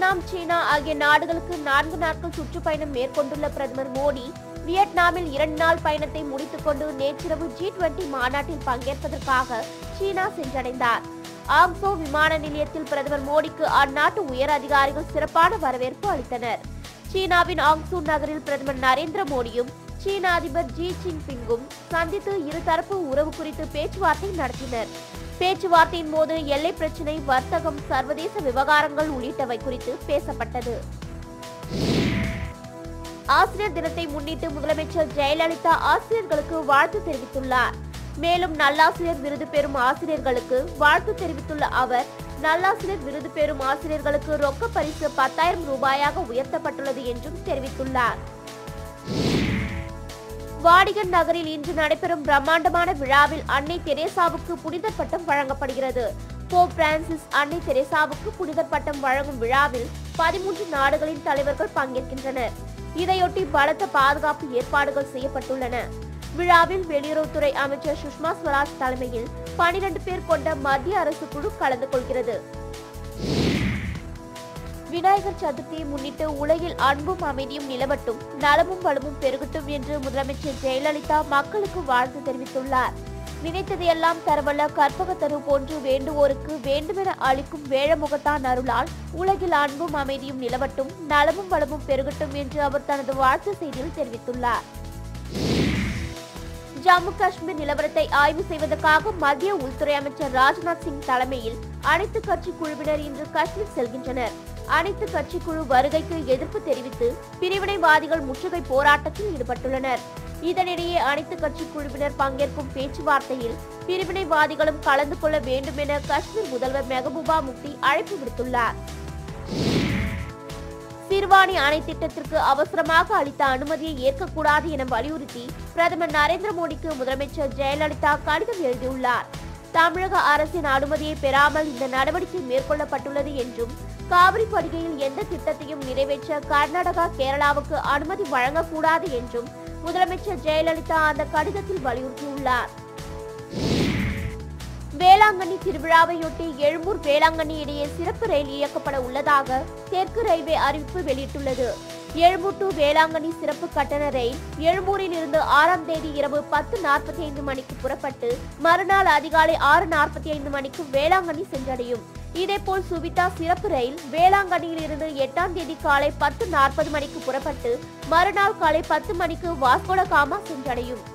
Vietnam சீனா ஆகிய நாடுகளுக்கு நான்கு நாட்கள் சுற்றுப்பயணம் மேற்கொண்டுள்ள பிரதமர் மோடி வியட்நாமில் இரண்டு நாள் பயணத்தை முடித்துக்கொண்டு நேற்றிரவு ஜி டுவெண்டி மாநாட்டில் பங்கேற்பதற்காக சீனா சென்றடைந்தார் ஆங்சோ விமான நிலையத்தில் பிரதமர் மோடிக்கு அந்நாட்டு உயர் அதிகாரிகள் சிறப்பான வரவேற்பு அளித்தனர் சீனாவின் ஆங்சூ நகரில் பிரதமர் நரேந்திர மோடியும் சீன அதிபர் ஜி ஜின்பிங்கும் சந்தித்து இருதரப்பு உறவு குறித்து பேச்சுவார்த்தை நடத்தினர் பேச்சுவார்த்தையின் போது எல்லை பிரச்சினை வர்த்தகம் சர்வதேச விவகாரங்கள் உள்ளிட்டவை குறித்து பேசப்பட்டது ஆசிரியர் தினத்தை முன்னிட்டு முதலமைச்சர் ஜெயலலிதா ஆசிரியர்களுக்கு வாழ்த்து தெரிவித்துள்ளார் மேலும் நல்லாசிரியர் விருது பெறும் ஆசிரியர்களுக்கு வாழ்த்து தெரிவித்துள்ள அவர் நல்லாசிரியர் விருது பெறும் ஆசிரியர்களுக்கு ரொக்க பரிசு பத்தாயிரம் ரூபாயாக உயர்த்தப்பட்டுள்ளது என்றும் தெரிவித்துள்ளார் வாடிகன் நகரில் இன்று நடைபெறும் பிரம்மாண்டமான விழாவில் அன்னை தெரேசாவுக்கு புனிதர் பட்டம் வழங்கப்படுகிறது போப் பிரான்சிஸ் அன்னை தெரேசாவுக்கு புனிதர் பட்டம் வழங்கும் விழாவில் பதிமூன்று நாடுகளின் தலைவர்கள் பங்கேற்கின்றனர் இதையொட்டி பலத்த பாதுகாப்பு ஏற்பாடுகள் செய்யப்பட்டுள்ளன விழாவில் வெளியுறவுத்துறை அமைச்சர் சுஷ்மா ஸ்வராஜ் தலைமையில் பனிரெண்டு பேர் கொண்ட மத்திய அரசு குழு கலந்து கொள்கிறது விநாயகர் சதுர்த்தியை முன்னிட்டு உலகில் அன்பும் அமைதியும் நிலவட்டும் நலமும் வளமும் பெருகட்டும் என்று முதலமைச்சர் ஜெயலலிதா மக்களுக்கு வாழ்த்து தெரிவித்துள்ளார் நினைத்ததையெல்லாம் தரவல்ல கற்பகத்தரு போன்று வேண்டுவோருக்கு வேண்டுமென அளிக்கும் வேழமுகத்தான் அருளால் உலகில் அன்பும் அமைதியும் நிலவட்டும் நலமும் வளமும் பெருகட்டும் என்று அவர் தனது வாழ்த்து செய்தியில் தெரிவித்துள்ளார் ஜம்மு காஷ்மீர் நிலவரத்தை ஆய்வு செய்வதற்காக மத்திய உள்துறை அமைச்சர் ராஜ்நாத் சிங் தலைமையில் அனைத்து கட்சி குழுவினர் இன்று காஷ்மீர் செல்கின்றனர் அனைத்து கட்சி குழு வருகைக்கு எதிர்ப்பு தெரிவித்து பிரிவினைவாதிகள் முற்றுகை போராட்டத்தில் ஈடுபட்டுள்ளனர் இதனிடையே அனைத்து கட்சி குழுவினர் பங்கேற்கும் பேச்சுவார்த்தையில் பிரிவினைவாதிகளும் கலந்து கொள்ள வேண்டும் என காஷ்மீர் முதல்வர் மெஹபூபா முஃப்தி அழைப்பு விடுத்துள்ளார் சிறுவாணி அணை திட்டத்திற்கு அவசரமாக அளித்த அனுமதியை ஏற்கக்கூடாது என வலியுறுத்தி பிரதமர் நரேந்திர மோடிக்கு முதலமைச்சர் ஜெயலலிதா கடிதம் எழுதியுள்ளார் தமிழக அரசின் அனுமதியை பெறாமல் இந்த நடவடிக்கை மேற்கொள்ளப்பட்டுள்ளது என்றும் காவிரி படுகையில் எந்த திட்டத்தையும் நிறைவேற்ற கர்நாடகா கேரளாவுக்கு அனுமதி வழங்கக்கூடாது என்றும் முதலமைச்சர் ஜெயலலிதா அந்த கடிதத்தில் வலியுறுத்தியுள்ளார் வேளாங்கண்ணி திருவிழாவையொட்டி எழும்பூர் வேளாங்கண்ணி இடையே சிறப்பு ரயில் இயக்கப்பட உள்ளதாக தெற்கு ரயில்வே அறிவிப்பு வெளியிட்டுள்ளது எழும்பூர் டு வேளாங்கண்ணி சிறப்பு கட்டண ரயில் எழும்பூரில் இருந்து ஆறாம் தேதி இரவு பத்து நாற்பத்தி ஐந்து மணிக்கு புறப்பட்டு மறுநாள் அதிகாலை ஆறு நாற்பத்தி ஐந்து மணிக்கு வேளாங்கண்ணி சென்றடையும் இதேபோல் சுவிதா சிறப்பு ரயில் வேளாங்கண்ணியில் இருந்து எட்டாம் தேதி காலை பத்து நாற்பது மணிக்கு புறப்பட்டு மறுநாள் காலை பத்து மணிக்கு வாஸ்கோட காமா சென்றடையும்